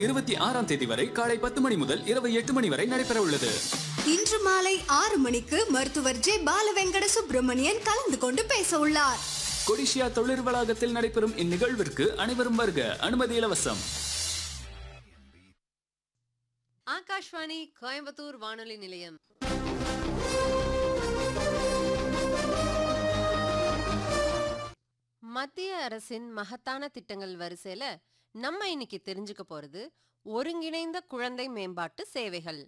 இருபத்தி ஆறாம் தேதி வரை காலை பத்து மணி முதல் இரவு எட்டு மணி வரை நடைபெற உள்ளது இன்று மாலை ஆறு மணிக்கு மருத்துவர் ஜே பாலவெங்கட சுப்பிரமணியன் கலந்து கொண்டு பேச உள்ளார் கொடிஷியா தொழில் வளாகத்தில் நடைபெறும் இந்நிகழ்விற்கு அனைவரும் வருக அனுமதி இலவசம் ஆகாஷ்வாணி கோயம்புத்தூர் வானொலி நிலையம் மத்திய அரசின் மகத்தான திட்டங்கள் வரிசையில நம்ம இன்னைக்கு தெரிஞ்சுக்க போறது ஒருங்கிணைந்த குழந்தை மேம்பாட்டு சேவைகள்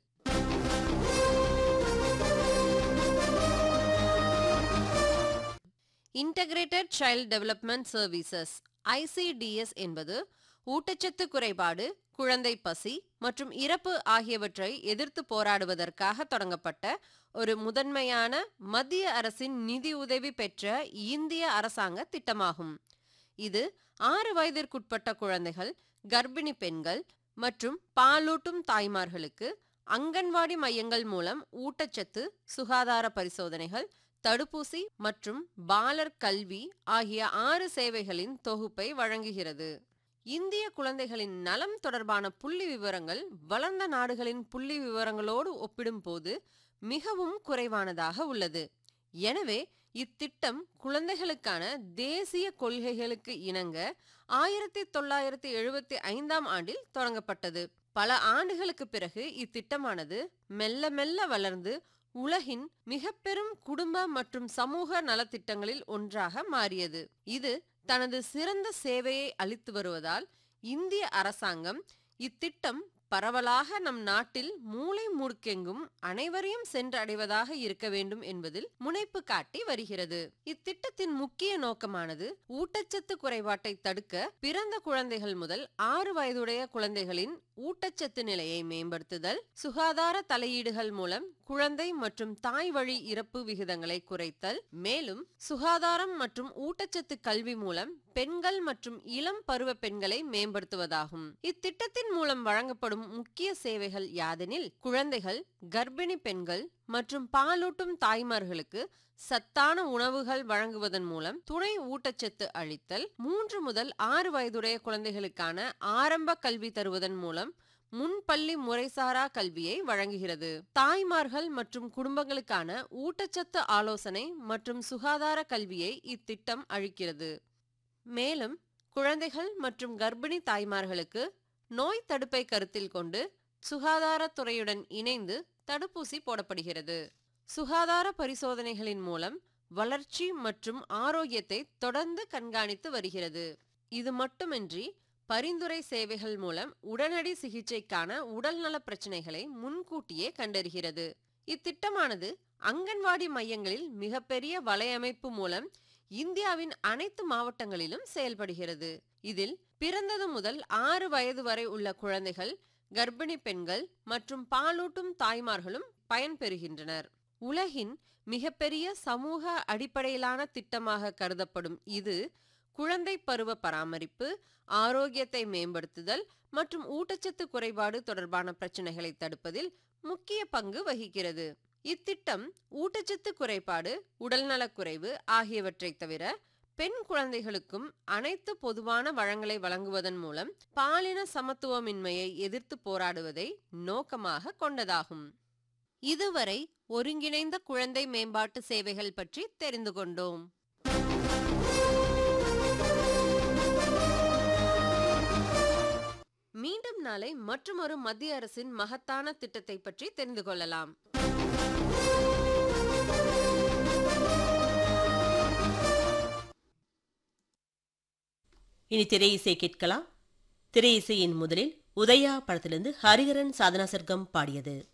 integrated child development services ICDS என்பது ஊட்டச்சத்து குறைபாடு குழந்தை பசி மற்றும் இறப்பு ஆகியவற்றை எதிர்த்து போராடுவதற்காக தொடங்கப்பட்ட ஒரு முதன்மையான மத்திய அரசின் நிதி உதவி பெற்ற இந்திய அரசாங்க திட்டமாகும் இது ஆறு வயதிற்குட்பட்ட குழந்தைகள் கர்ப்பிணி பெண்கள் மற்றும் பாலூட்டும் தாய்மார்களுக்கு அங்கன்வாடி மையங்கள் மூலம் ஊட்டச்சத்து சுகாதார பரிசோதனைகள் தடுப்பூசி மற்றும் பாலர் கல்வி ஆகிய ஆறு சேவைகளின் தொகுப்பை வழங்குகிறது இந்திய குழந்தைகளின் நலம் தொடர்பான புள்ளி விவரங்கள் வளர்ந்த நாடுகளின் புள்ளி விவரங்களோடு ஒப்பிடும்போது மிகவும் குறைவானதாக உள்ளது எனவே இத்திட்டம் குழந்தைகளுக்கான தேசிய கொள்கைகளுக்கு இணங்க ஆயிரத்தி தொள்ளாயிரத்தி எழுபத்தி ஐந்தாம் ஆண்டில் தொடங்கப்பட்டது பல ஆண்டுகளுக்கு பிறகு இத்திட்டமானது மெல்ல மெல்ல வளர்ந்து உலகின் மிக பெரும் குடும்ப மற்றும் சமூக நலத்திட்டங்களில் ஒன்றாக மாறியது இது தனது சிறந்த சேவையை அளித்து வருவதால் இந்திய அரசாங்கம் இத்திட்டம் பரவலாக நம் நாட்டில் மூளை முடுக்கெங்கும் அனைவரையும் சென்றடைவதாக இருக்க வேண்டும் என்பதில் முனைப்பு காட்டி வருகிறது இத்திட்டத்தின் முக்கிய நோக்கமானது ஊட்டச்சத்து குறைபாட்டை தடுக்க பிறந்த குழந்தைகள் முதல் ஆறு வயதுடைய குழந்தைகளின் ஊட்டச்சத்து நிலையை மேம்படுத்துதல் சுகாதார தலையீடுகள் மூலம் குழந்தை மற்றும் தாய் வழி இறப்பு விகிதங்களை குறைத்தல் மேலும் சுகாதாரம் மற்றும் ஊட்டச்சத்து கல்வி மூலம் பெண்கள் மற்றும் இளம் பருவ பெண்களை மேம்படுத்துவதாகும் இத்திட்டத்தின் மூலம் வழங்கப்படும் முக்கிய சேவைகள் யாதெனில் குழந்தைகள் கர்ப்பிணி பெண்கள் மற்றும் பாலூட்டும் தாய்மார்களுக்கு சத்தான உணவுகள் வழங்குவதன் மூலம் துணை ஊட்டச்சத்து அளித்தல் மூன்று முதல் ஆறு வயதுடைய குழந்தைகளுக்கான ஆரம்ப கல்வி தருவதன் மூலம் முன்பள்ளி முறைசாரா கல்வியை வழங்குகிறது தாய்மார்கள் மற்றும் குடும்பங்களுக்கான ஊட்டச்சத்து ஆலோசனை மற்றும் சுகாதார கல்வியை இத்திட்டம் அளிக்கிறது மேலும் குழந்தைகள் மற்றும் கர்ப்பிணி தாய்மார்களுக்கு நோய் தடுப்பை கருத்தில் கொண்டு சுகாதாரத்துறையுடன் இணைந்து தடுப்பூசி போடப்படுகிறது சுகாதார பரிசோதனைகளின் மூலம் வளர்ச்சி மற்றும் ஆரோக்கியத்தை தொடர்ந்து கண்காணித்து வருகிறது இது மட்டுமின்றி பரிந்துரை சேவைகள் மூலம் உடனடி சிகிச்சைக்கான உடல்நல பிரச்சனைகளை முன்கூட்டியே கண்டறிகிறது இத்திட்டமானது அங்கன்வாடி மையங்களில் மிகப்பெரிய வலையமைப்பு மூலம் இந்தியாவின் அனைத்து மாவட்டங்களிலும் செயல்படுகிறது இதில் பிறந்தது முதல் ஆறு வயது வரை உள்ள குழந்தைகள் கர்ப்பிணி பெண்கள் மற்றும் பாலூட்டும் தாய்மார்களும் பயன்பெறுகின்றனர் உலகின் மிகப்பெரிய சமூக அடிப்படையிலான திட்டமாக கருதப்படும் இது குழந்தை பருவ பராமரிப்பு ஆரோக்கியத்தை மேம்படுத்துதல் மற்றும் ஊட்டச்சத்து குறைபாடு தொடர்பான பிரச்சனைகளை தடுப்பதில் முக்கிய பங்கு வகிக்கிறது இத்திட்டம் ஊட்டச்சத்து குறைபாடு உடல்நலக் குறைவு ஆகியவற்றை தவிர பெண் குழந்தைகளுக்கும் அனைத்து பொதுவான வளங்களை வழங்குவதன் மூலம் பாலின சமத்துவமின்மையை எதிர்த்து போராடுவதை நோக்கமாக கொண்டதாகும் இதுவரை ஒருங்கிணைந்த குழந்தை மேம்பாட்டு சேவைகள் பற்றி தெரிந்து கொண்டோம் மீண்டும் நாளை மற்றுமொரு மத்திய அரசின் மகத்தான திட்டத்தை பற்றி தெரிந்து கொள்ளலாம் இனி திரை இசை கேட்கலாம் திரை இசையின் முதலில் உதயா படத்திலிருந்து ஹரிஹரன் சாதனா சர்க்கம் பாடியது